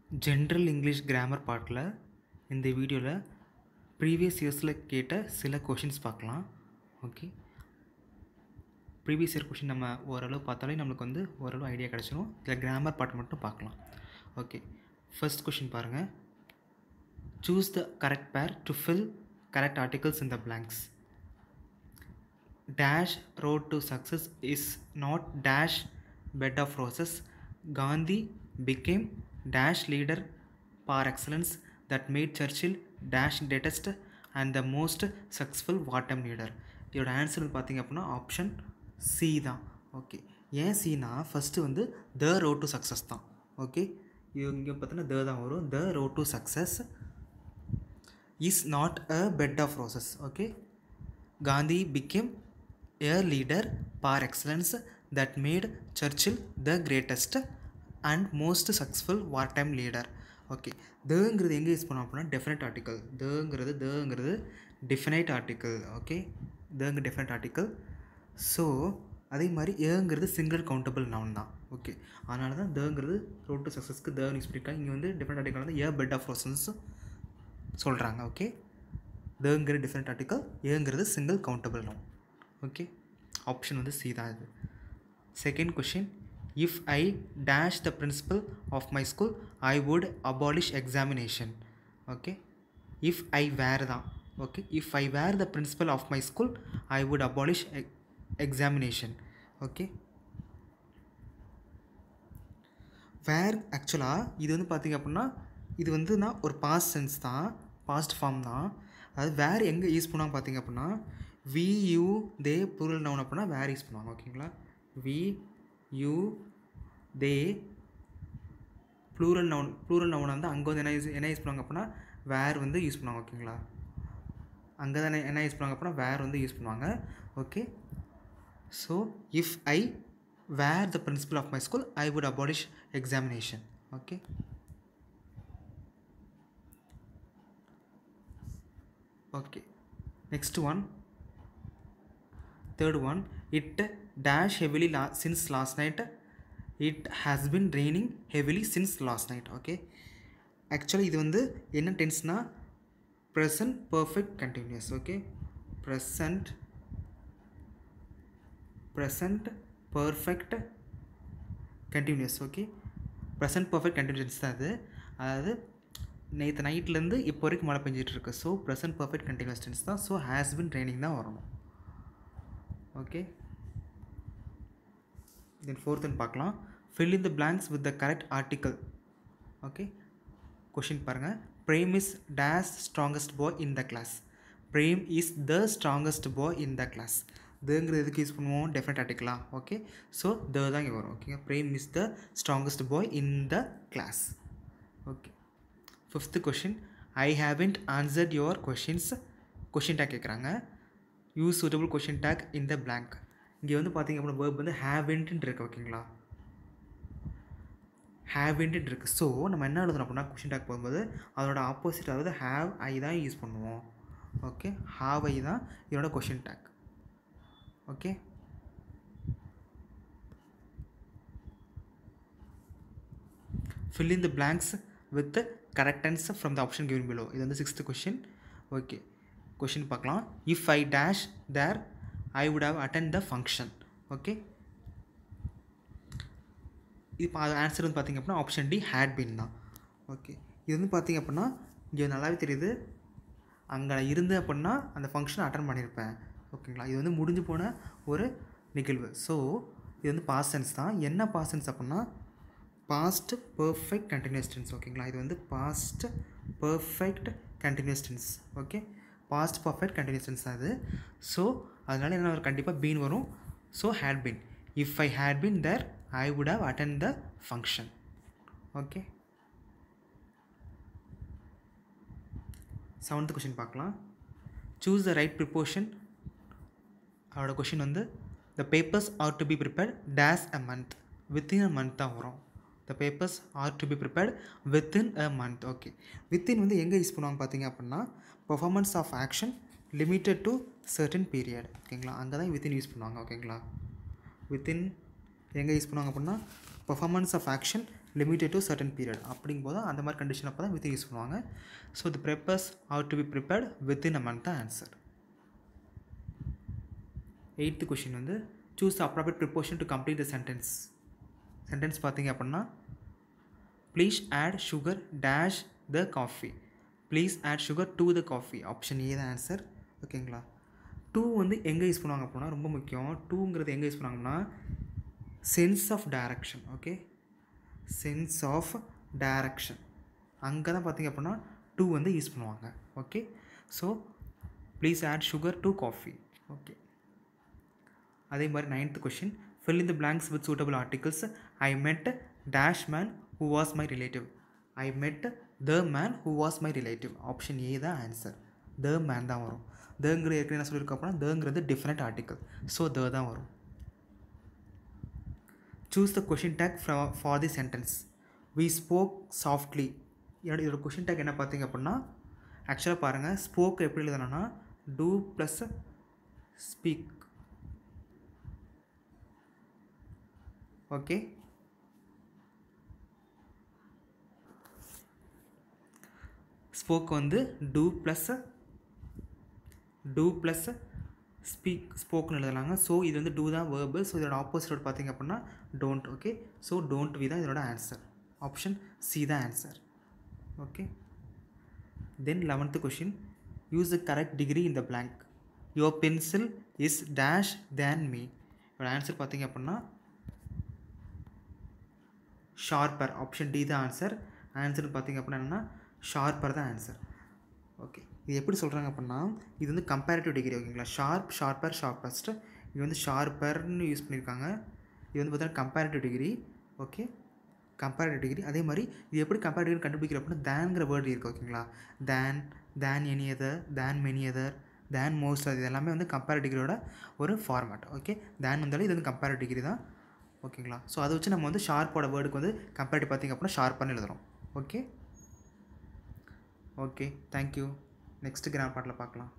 general English grammar பார்ட்டில் இந்த வீடியோவில் ப்ரீவியஸ் இயர்ஸில் கேட்ட சில கொஷின்ஸ் பார்க்கலாம் ஓகே ப்ரீவியஸ் இயர் கொஷின் நம்ம ஓரளவு பார்த்தாலே நம்மளுக்கு வந்து ஓரளவு ஐடியா கிடச்சிரும் இதில் கிராமர் பார்ட் மட்டும் பார்க்கலாம் ஓகே ஃபர்ஸ்ட் கொஷின் பாருங்கள் choose the correct pair to fill correct articles in the blanks dash road to success is not dash bed of roses gandhi became dash leader par excellence that made churchill dash greatest and the most successful wartime leader இதோட answer பார்த்தீங்க அப்படின்னா option C தான் okay ஏன் சினா first வந்து the road to success தான் okay இங்கே பார்த்தீங்கன்னா த தான் வரும் the road to success is not a bed of roses okay Gandhi became a leader par excellence that made Churchill the greatest and most successful wartime leader okay தங்கிறது எங்கே use பண்ணோம் அப்படின்னா definite article தங்கிறது தங்கிறது definite article okay தங்க definite article so அதே மாதிரி ஏங்கிறது சிங்கிள் கவுண்டபிள் நவுன் தான் ஓகே அதனால தான் தங்கிறது ரோட் டு சக்ஸஸ்க்கு த யூஸ் பண்ணியிருக்காங்க இங்கே வந்து டிஃப்ரெண்ட் ஆர்டிக்கல் வந்து ஏ பெட் ஆஃப் ரோசன்ஸ் சொல்கிறாங்க ஓகே தங்கிற டிஃப்ரெண்ட் ஆர்டிக்கல் ஏங்கிறது single countable noun okay option வந்து சி தான் இது second question if I dash the principal of my school I would abolish examination okay if I were தான் okay if I were the principal of my school I would abolish examination okay were ஆக்சுவலாக இது வந்து பார்த்திங்க அப்படின்னா இது வந்து நான் ஒரு பாஸ்ட் சென்ஸ் தான் பாஸ்ட் ஃபார்ம் தான் அதாவது வேர் எங்கே யூஸ் பண்ணுவாங்க பார்த்தீங்க அப்படின்னா we you they plural noun அப்படின்னா வேர் யூஸ் பண்ணுவாங்க ஓகேங்களா we you they plural noun plural noun வந்து அங்கே வந்து என்ன யூஸ் என்ன யூஸ் பண்ணுவாங்க அப்படின்னா வேர் வந்து யூஸ் பண்ணுவாங்க ஓகேங்களா அங்கே தான் என்ன யூஸ் பண்ணுவாங்க அப்படின்னா வேர் வந்து யூஸ் பண்ணுவாங்க okay so if I were the principal of my school I would abolish examination okay okay next one third one it dash heavily la- since last night it has been raining heavily since last night okay actually இது வந்து என்ன டென்ஸ்னா present perfect continuous okay present present perfect continuous okay present perfect continuous தான் அது அதாவது நேற்று நைட்லேருந்து இப்போ வரைக்கும் மழை பெஞ்சிட்டு இருக்கு so present perfect continuous tense தான் ஸோ ஹேஸ் பின் ட்ரைனிங் தான் வரணும் ஓகே தென் ஃபோர்த்துன்னு பார்க்கலாம் fill in the blanks with the correct article okay question பாருங்கள் Prem is dash strongest boy in the class Prem is the strongest boy in the class இதுங்கிறது எதுக்கு use பண்ணுவோம் டெஃபினட் ஆர்டிக்கலா ஓகே ஸோ த தான் இங்கே வரும் ஓகேங்க Prem is the strongest boy in the class okay fifth question I haven't answered your questions question tag கேட்குறாங்க use suitable question tag in the blank இங்கே வந்து பார்த்தீங்க அப்படின்னா வேர்ப் வந்து ஹேவன்ட்டு இருக்குது ஓகேங்களா ஹேவன்ட்டு இருக்குது ஸோ நம்ம என்ன எழுதணும் அப்படின்னா கொஷின் டேக் போகும்போது அதோட ஆப்போசிட் அதாவது ஹேவ் ஐ தான் யூஸ் பண்ணுவோம் ஓகே ஹாவ் ஐ தான் இதோட question tag okay fill in the blanks with the correct answer from the option given below இது வந்து சிக்ஸ்த்து கொஷின் ஓகே கொஷின் பார்க்கலாம் if I dash there I would have attend the function okay இப்போ அது answer வந்து பார்த்திங்க அப்படின்னா option D had been தான் okay இது வந்து பார்த்திங்க அப்படின்னா இங்கே நல்லாவே தெரியுது அங்கே இருந்து அப்படின்னா அந்த ஃபங்க்ஷனை அட்டன் பண்ணியிருப்பேன் ஓகேங்களா இது வந்து முடிஞ்சு போன ஒரு நிகழ்வு ஸோ இது வந்து பாஸ்ட் சென்ஸ் தான் என்ன பாஸ்ட் சென்ஸ் அப்படின்னா பாஸ்ட் பர்ஃபெக்ட் கண்டினியூஸ் டென்ஸ் ஓகேங்களா இது வந்து past perfect continuous tense okay past perfect continuous tense தான் இது ஸோ அதனால் என்ன வரும் கண்டிப்பாக பீன் வரும் so had been if I had been there I would have attend the function okay seventh question பார்க்கலாம் சூஸ் த ரைட் ப்ரிப்போர்ஷன் அவரோட question வந்து the papers are to be prepared dash a month within a month தான் வரும் the papers are to be prepared within a month okay within வந்து எங்கே use பண்ணுவாங்க பார்த்தீங்க அப்படின்னா performance of action limited to certain period ஓகேங்களா அங்கே தான் வித்தின் யூஸ் பண்ணுவாங்க ஓகேங்களா வித்தின் எங்கே யூஸ் பண்ணுவாங்க அப்படின்னா performance of action limited to certain period அப்படிங்கும்போது அந்த மாதிரி கண்டிஷன் அப்போ தான் வித் யூஸ் பண்ணுவாங்க so the papers have to be prepared within a month தான் ஆன்சர் எயித்து கொஷின் வந்து choose appropriate preposition to complete the sentence sentence பார்த்தீங்க அப்படின்னா please add sugar dash the coffee please add sugar to the coffee option A தான் answer ஓகேங்களா two வந்து எங்கே use பண்ணுவாங்க அப்படின்னா ரொம்ப முக்கியம் டூங்கிறது எங்கே யூஸ் பண்ணுவாங்கன்னா sense of direction okay sense of direction அங்கே தான் பார்த்தீங்க அப்படின்னா டூ வந்து யூஸ் பண்ணுவாங்க okay so please add sugar to coffee okay அதே மாதிரி ninth question fill in the blanks with suitable articles I met dash man who was my relative I met the man who was my relative option A தான் answer the man தான் வரும் தங்கிறது ஏற்கனவே என்ன சொல்லியிருக்கோம் அப்படின்னா தங்கிறது டிஃப்ரெண்ட் ஆர்டிக்கல் ஸோ த தான் வரும் choose the question tag for the sentence we spoke softly என்னோட இதோட கொஷின் டேக் என்ன பார்த்தீங்க அப்படின்னா ஆக்சுவலாக பாருங்கள் ஸ்போக் எப்படி எழுதணும்னா do plus speak okay spoke வந்து do plus do plus speak ஸ்போக்குன்னு எழுதலாங்க ஸோ இது வந்து டூ தான் வேர்பு ஸோ இதோட ஆப்போசிட் பார்த்தீங்க அப்படின்னா don't okay so don't we தான் இதோட ஆன்சர் ஆப்ஷன் சி தான் answer okay then eleventh question use the correct degree in the blank your pencil is dash than me இதோட ஆன்சர் பார்த்தீங்க அப்படின்னா ஷார்ப்பர் ஆப்ஷன் டி தான் answer ஆன்சர்னு பார்த்தீங்க அப்படின்னா என்னென்னா ஷார்ப்பர் தான் ஆன்சர் ஓகே இது எப்படி சொல்கிறாங்க அப்படின்னா இது வந்து கம்பேரிட்டிவ் டிகிரி ஓகேங்களா ஷார்ப் ஷார்ப்பர் ஷார்ப்பஸ்ட் இது வந்து ஷார்ப்பர்னு யூஸ் பண்ணியிருக்காங்க இது வந்து பார்த்தீங்கன்னா comparative degree okay comparative degree அதே மாதிரி இது எப்படி கம்பேரிட்டிவ் டிகிரி கண்டுபிடிக்கிற அப்படின்னா தேன்ங்கிற வேர்டு இருக்குது ஓகேங்களா than than any other than many other than most அது எல்லாமே வந்து கம்பேரிட்டிவ் டிகிரியோட ஒரு ஃபார்மேட் ஓகே தேன் வந்தாலும் இது வந்து கம்பேரிட்டிவ் டிகிரி தான் ஓகேங்களா ஸோ அதை வச்சு நம்ம வந்து ஷார்ப்போட வேர்டுக்கு வந்து கம்பேரிட்டிவ் பார்த்திங்க அப்படின்னா ஷார்ப்பானு எழுதுகிறோம் ஓகே ஓகே தேங்க்யூ நெக்ஸ்ட்டு கிராம பாட்டில் பார்க்கலாம்